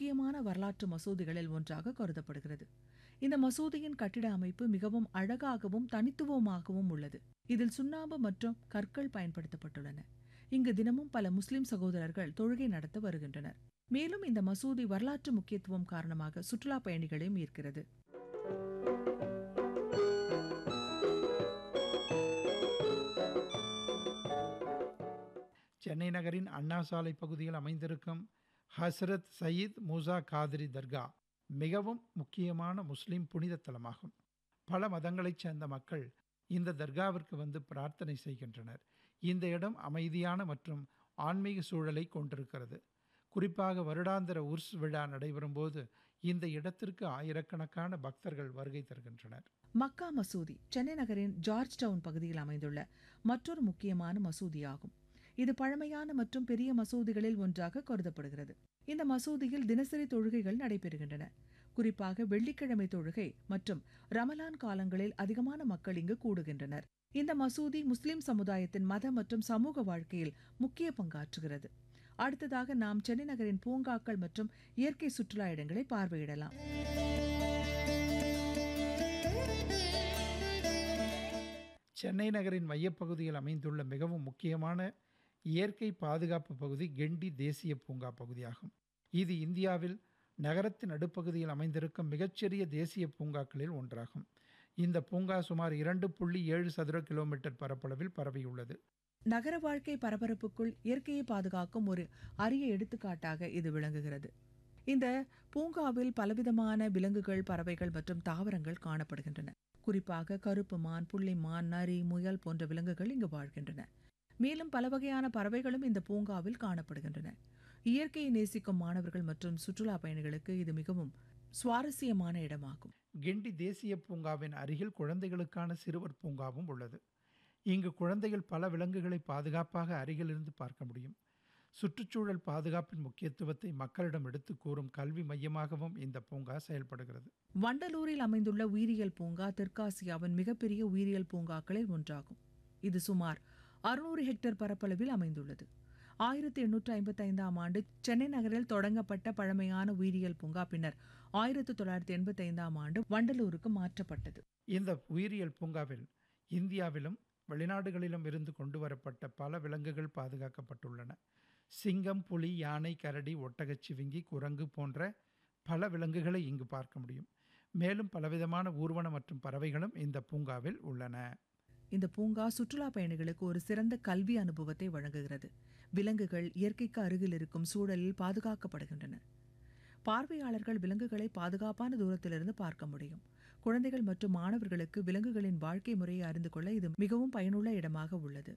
முக்கியமான வரலாற்று மசூதிகளில் ஒன்றாக கருதப்படுகிறது இந்த மசூதியின் கட்டிட அமைப்பு மிகவும் அழகாகவும் தனித்துவமாகவும் உள்ளது இதில் சுண்ணாம்பு மற்றும் கற்கள் பயன்படுத்தப்பட்டுள்ளன இங்கு தினமும் பல முஸ்லிம் சகோதரர்கள் தொழுகை நடத்த வருகின்றனர் மேலும் இந்த மசூதி வரலாற்று முக்கியத்துவம் காரணமாக சுற்றுலா பயணிகளையும் ஈர்க்கிறது சென்னை நகரின் அண்ணா சாலை பகுதியில் அமைந்திருக்கும் ஹஸ்ரத் சயீத் மூசா காதிரி தர்கா மிகவும் முக்கியமான முஸ்லிம் புனித தலமாகும் பல மதங்களைச் சேர்ந்த மக்கள் இந்த தர்காவிற்கு வந்து பிரார்த்தனை செய்கின்றனர் இந்த இடம் அமைதியான மற்றும் ஆன்மீக சூழலை கொண்டிருக்கிறது குறிப்பாக வருடாந்திர உர்ஸ் விழா நடைபெறும்போது இந்த இடத்திற்கு ஆயிரக்கணக்கான பக்தர்கள் வருகை தருகின்றனர் மக்கா மசூதி சென்னை நகரின் ஜார்ஜ் டவுன் பகுதியில் அமைந்துள்ள மற்றொரு முக்கியமான மசூதியாகும் இது பழமையான மற்றும் பெரிய மசூதிகளில் ஒன்றாக கருதப்படுகிறது இந்த மசூதியில் தினசரி தொழுகைகள் நடைபெறுகின்றன குறிப்பாக வெள்ளிக்கிழமை தொழுகை மற்றும் ரமலான் காலங்களில் அதிகமான மக்கள் இங்கு கூடுகின்றனர் இந்த மசூதி முஸ்லிம் சமுதாயத்தின் மத மற்றும் சமூக வாழ்க்கையில் முக்கிய பங்காற்றுகிறது அடுத்ததாக நாம் சென்னை நகரின் பூங்காக்கள் மற்றும் இயற்கை சுற்றுலா இடங்களை பார்வையிடலாம் சென்னை நகரின் மையப்பகுதியில் அமைந்துள்ள மிகவும் முக்கியமான இயற்கை பாதுகாப்பு பகுதி கெண்டி தேசிய பூங்கா பகுதியாகும் இது இந்தியாவில் நகரத்தின் நடுப்பகுதியில் அமைந்திருக்கும் மிகச்சிறிய தேசிய பூங்காக்களில் ஒன்றாகும் இந்த பூங்கா சுமார் இரண்டு புள்ளி ஏழு சதுர கிலோமீட்டர் பரப்பளவில் பரவியுள்ளது நகர வாழ்க்கை பரபரப்புக்குள் இயற்கையை பாதுகாக்கும் ஒரு அரிய எடுத்துக்காட்டாக இது விளங்குகிறது இந்த பூங்காவில் பலவிதமான விலங்குகள் பறவைகள் மற்றும் தாவரங்கள் காணப்படுகின்றன குறிப்பாக கருப்பு மான் புள்ளிமான் நரி முயல் போன்ற விலங்குகள் இங்கு வாழ்கின்றன மேலும் பல வகையான பறவைகளும் இந்த பூங்காவில் காணப்படுகின்றன இயற்கையை நேசிக்கும் மாணவர்கள் மற்றும் சுற்றுலா பயணிகளுக்கு இது மிகவும் சுவாரஸ்யமான இடமாகும் கிண்டி தேசிய பூங்காவின் அருகில் குழந்தைகளுக்கான சிறுவர் பூங்காவும் உள்ளது இங்கு குழந்தைகள் பல விலங்குகளை பாதுகாப்பாக அருகிலிருந்து பார்க்க முடியும் சுற்றுச்சூழல் பாதுகாப்பின் முக்கியத்துவத்தை மக்களிடம் எடுத்து கூறும் கல்வி மையமாகவும் இந்த பூங்கா செயல்படுகிறது வண்டலூரில் அமைந்துள்ள உயிரியல் பூங்கா தெற்காசியாவின் மிகப்பெரிய உயிரியல் பூங்காக்களில் ஒன்றாகும் இது சுமார் அறுநூறு ஹெக்டேர் பரப்பளவில் அமைந்துள்ளது ஆயிரத்தி எண்ணூற்று ஐம்பத்தி ஐந்தாம் ஆண்டு சென்னை நகரில் தொடங்கப்பட்ட பழமையான உயிரியல் பூங்கா பின்னர் ஆயிரத்தி தொள்ளாயிரத்தி எண்பத்தி ஐந்தாம் ஆண்டு வண்டலூருக்கு மாற்றப்பட்டது இந்த உயிரியல் பூங்காவில் இந்தியாவிலும் வெளிநாடுகளிலும் இருந்து கொண்டு வரப்பட்ட பல விலங்குகள் பாதுகாக்கப்பட்டுள்ளன சிங்கம் புலி யானை கரடி ஒட்டகச்சிவிங்கி குரங்கு போன்ற பல விலங்குகளை இங்கு பார்க்க முடியும் மேலும் பலவிதமான ஊர்வன மற்றும் பறவைகளும் இந்த பூங்காவில் உள்ளன இந்த பூங்கா சுற்றுலா பயணிகளுக்கு ஒரு சிறந்த கல்வி அனுபவத்தை வழங்குகிறது விலங்குகள் இயற்கைக்கு அருகில் இருக்கும் சூழலில் பாதுகாக்கப்படுகின்றன பார்வையாளர்கள் விலங்குகளை பாதுகாப்பான தூரத்திலிருந்து பார்க்க முடியும் குழந்தைகள் மற்றும் மாணவர்களுக்கு விலங்குகளின் வாழ்க்கை முறையை அறிந்து கொள்ள இது மிகவும் பயனுள்ள இடமாக உள்ளது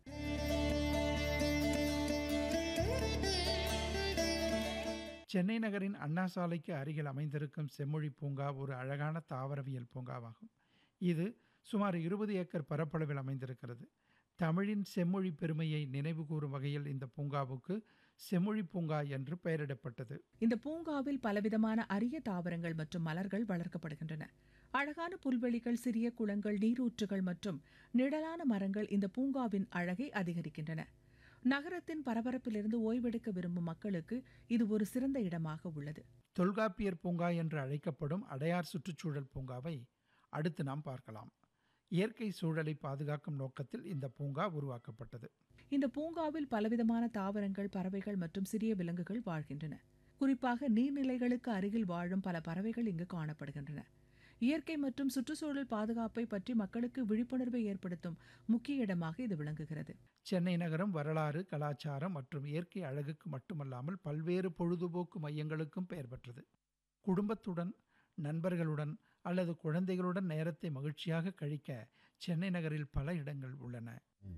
சென்னை நகரின் அண்ணா சாலைக்கு அருகில் அமைந்திருக்கும் செம்மொழி பூங்கா ஒரு அழகான தாவரவியல் பூங்காவாகும் இது சுமார் இருபது ஏக்கர் பரப்பளவில் அமைந்திருக்கிறது தமிழின் செம்மொழி பெருமையை நினைவு கூறும் வகையில் இந்த பூங்காவுக்கு செம்மொழி பூங்கா என்று பெயரிடப்பட்டது இந்த பூங்காவில் பலவிதமான அரிய தாவரங்கள் மற்றும் மலர்கள் வளர்க்கப்படுகின்றன அழகான புல்வெளிகள் சிறிய குளங்கள் நீரூற்றுகள் மற்றும் நிழலான மரங்கள் இந்த பூங்காவின் அழகை அதிகரிக்கின்றன நகரத்தின் பரபரப்பிலிருந்து ஓய்வெடுக்க விரும்பும் மக்களுக்கு இது ஒரு சிறந்த இடமாக உள்ளது தொல்காப்பியர் பூங்கா என்று அழைக்கப்படும் அடையார் சுற்றுச்சூழல் பூங்காவை அடுத்து நாம் பார்க்கலாம் இயற்கை சூழலை பாதுகாக்கும் நோக்கத்தில் இந்த பூங்கா உருவாக்கப்பட்டது இந்த பூங்காவில் பலவிதமான தாவரங்கள் பறவைகள் மற்றும் சிறிய விலங்குகள் வாழ்கின்றன குறிப்பாக நீர்நிலைகளுக்கு அருகில் வாழும் பல பறவைகள் இங்கு காணப்படுகின்றன இயற்கை மற்றும் சுற்றுச்சூழல் பாதுகாப்பை பற்றி மக்களுக்கு விழிப்புணர்வை ஏற்படுத்தும் முக்கிய இடமாக இது விளங்குகிறது சென்னை நகரம் வரலாறு கலாச்சாரம் மற்றும் இயற்கை அழகுக்கு மட்டுமல்லாமல் பல்வேறு பொழுதுபோக்கு மையங்களுக்கும் பெயர் பெற்றது குடும்பத்துடன் நண்பர்களுடன் அல்லது குழந்தைகளுடன் நேரத்தை மகிழ்ச்சியாக கழிக்க சென்னை நகரில் பல இடங்கள் உள்ளன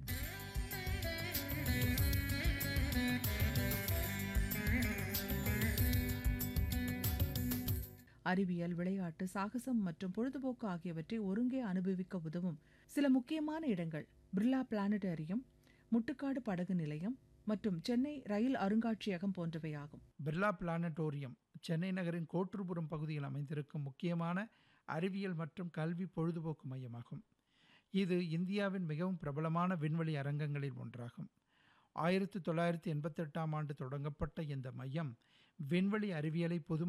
அறிவியல் விளையாட்டு சாகசம் மற்றும் பொழுதுபோக்கு ஆகியவற்றை ஒருங்கே அனுபவிக்க உதவும் சில முக்கியமான இடங்கள் பிர்லா பிளானட்டரியம் முட்டுக்காடு படகு நிலையம் மற்றும் சென்னை ரயில் அருங்காட்சியகம் போன்றவை ஆகும் பிர்லா பிளானட்டோரியம் சென்னை நகரின் கோற்றுப்புறம் பகுதியில் அமைந்திருக்கும் முக்கியமான அறிவியல் மற்றும் கல்வி பொழுதுபோக்கு மையமாகும் இது இந்தியாவின் மிகவும் பிரபலமான விண்வெளி அரங்கங்களில் ஒன்றாகும் ஆயிரத்தி தொள்ளாயிரத்தி எண்பத்தெட்டாம் ஆண்டு தொடங்கப்பட்ட இந்த மையம் விண்வெளி அறிவியலை பொது